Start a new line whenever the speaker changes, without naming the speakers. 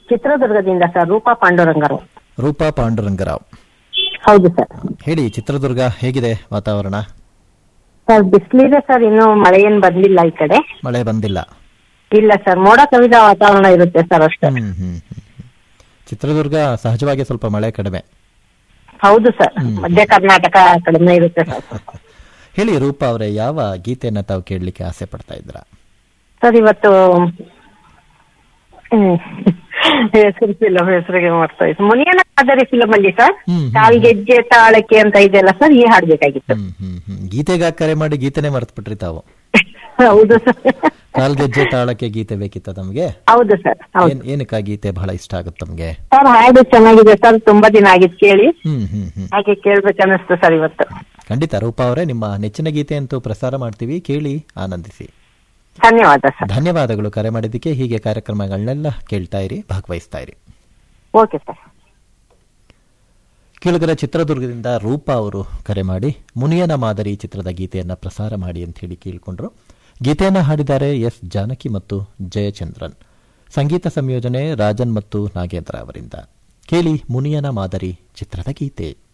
ಚಿತ್ರದುರ್ಗದಿಂದ ಸರ್ ರೂಪಾ ಪಾಂಡುರಂಗರು
ರೂಪಾ ಪಾಂಡುರಂಗರಾವ್
ಹೌದು ಸರ್
ಹೇಳಿ ಚಿತ್ರದುರ್ಗ ಹೇಗಿದೆ ವಾತಾವರಣ
ಸರ್ ಬಿಸಿಲಿದೆ ಸರ್ ಇನ್ನು ಮಳೆ ಏನ್ ಬರ್ಲಿಲ್ಲ ಈ ಕಡೆ
ಮಳೆ ಬಂದಿಲ್ಲ
ಇಲ್ಲ ಸರ್ ಮೋಡ ಕವಿದ ವಾತಾವರಣ ಇರುತ್ತೆ ಸರ್ ಅಷ್ಟೇ
ಹ್ಮ್ ಹ್ಮ್ ಹ್ಮ್ ಹ್ಮ್. ಚಿತ್ರದುರ್ಗ ಸಹಜವಾಗಿ ಸ್ವಲ್ಪ ಮಳೆ ಕಡಿಮೆ
ಹೌದು ಸರ್ ಮಧ್ಯ ಕರ್ನಾಟಕ ಕಡಿಮೆ ಇರುತ್ತೆ ಸರ್
ಹೇಳಿ ರೂಪಾ ಅವರೇ ಯಾವ ಗೀತೆಯನ್ನ ತಾವು ಕೇಳಲಿಕ್ಕೆ ಆಸೆ ಪಡ್ತಾ ಇದ್ರ
ಸರ್ ಇವತ್ತು ಹ್ಮ್, ಹೆಸರು ಫಿಲಂ ಹೆಸರಿಗೆ ಮಾಡ್ತಾ ಇತ್ತು ಮುನಿಯನ ಆದರಿ ಫಿಲಂ ಅಲ್ಲಿ ಸರ್
ಹ್ಮ್, ಹ್ಮ್.
ಕಾಲ್ಗೆಜ್ಜೆ ತಾಳಕ್ಕೆ ಅಂತ ಇದೆಯಲ್ಲ ಸರ್ ಈ ಹಾಡ್ಬೇಕಾಗಿತ್ತು
ಹ್ಮ್ ಹ್ಮ್ ಹ್ಮ್ ಗೀತೆಗೆ ಕರೆ ಮಾಡಿ ಗೀತೆನೆ ಮರ್ತು ಬಿಟ್ರಿ ತಾವು
ಹೌದು ಸರ್
ಕಾಲ್ಗೆಜ್ಜೆ ತಾಳಕ್ಕೆ ಗೀತೆ ಬೇಕಿತ್ತ ತಮಗೆ
ಹೌದು ಸರ್ ಹೌದು
ಏನ್ ಏನಕ್ಕೆ ಆ ಗೀತೆ ಬಹಳ ಇಷ್ಟ ಆಗುತ್ತೆ ತಮ್ಗೆ
ಸರ್ ಹಾಡು ಚೆನ್ನಾಗಿದೆ ಸರ್ ತುಂಬಾ ದಿನ ಆಗಿತ್ತು ಕೇಳಿ
ಹ್ಮ್ ಹ್ಮ್ ಹ್ಮ್
ಹಾಗೆ ಕೇಳ್ಬೇಕನ್ನಿಸ್ತು ಸರ್ ಇವತ್ತು
ಖಂಡಿತ ರೂಪಾ ಅವರೇ ನಿಮ್ಮ ನೆಚ್ಚಿನ ಗೀತೆ ಅಂತೂ ಪ್ರಸಾರ ಮಾಡ್ತೀವಿ ಕೇಳಿ ಆನಂದಿಸಿ
ಧನ್ಯವಾದ ಸರ್
ಧನ್ಯವಾದಗಳು ಕರೆ ಮಾಡಿದ್ದಕ್ಕೆ ಹೀಗೆ ಕಾರ್ಯಕ್ರಮಗಳನ್ನೆಲ್ಲ ಕೇಳ್ತಾ ಇರಿ ಭಾಗವಹಿಸ್ತಾ ಇರಿ
ಓಕೆ ಸರ್
ಕೇಳುಗರ ಚಿತ್ರದುರ್ಗದಿಂದ ರೂಪಾ ಅವರು ಕರೆ ಮಾಡಿ ಮುನಿಯನ ಮಾದರಿ ಚಿತ್ರದ ಗೀತೆಯನ್ನ ಪ್ರಸಾರ ಮಾಡಿ ಅಂತ ಹೇಳಿ ಕೇಳಿಕೊಂಡ್ರು ಗೀತೆಯನ್ನ ಹಾಡಿದ್ದಾರೆ ಎಸ್ ಜಾನಕಿ ಮತ್ತು ಜಯಚಂದ್ರನ್ ಸಂಗೀತ ಸಂಯೋಜನೆ ರಾಜನ್ ಮತ್ತು ನಾಗೇಂದ್ರ ಅವರಿಂದ ಕೇಳಿ ಮುನಿಯನ ಮಾದರಿ ಚಿತ್ರದ ಗೀತೆ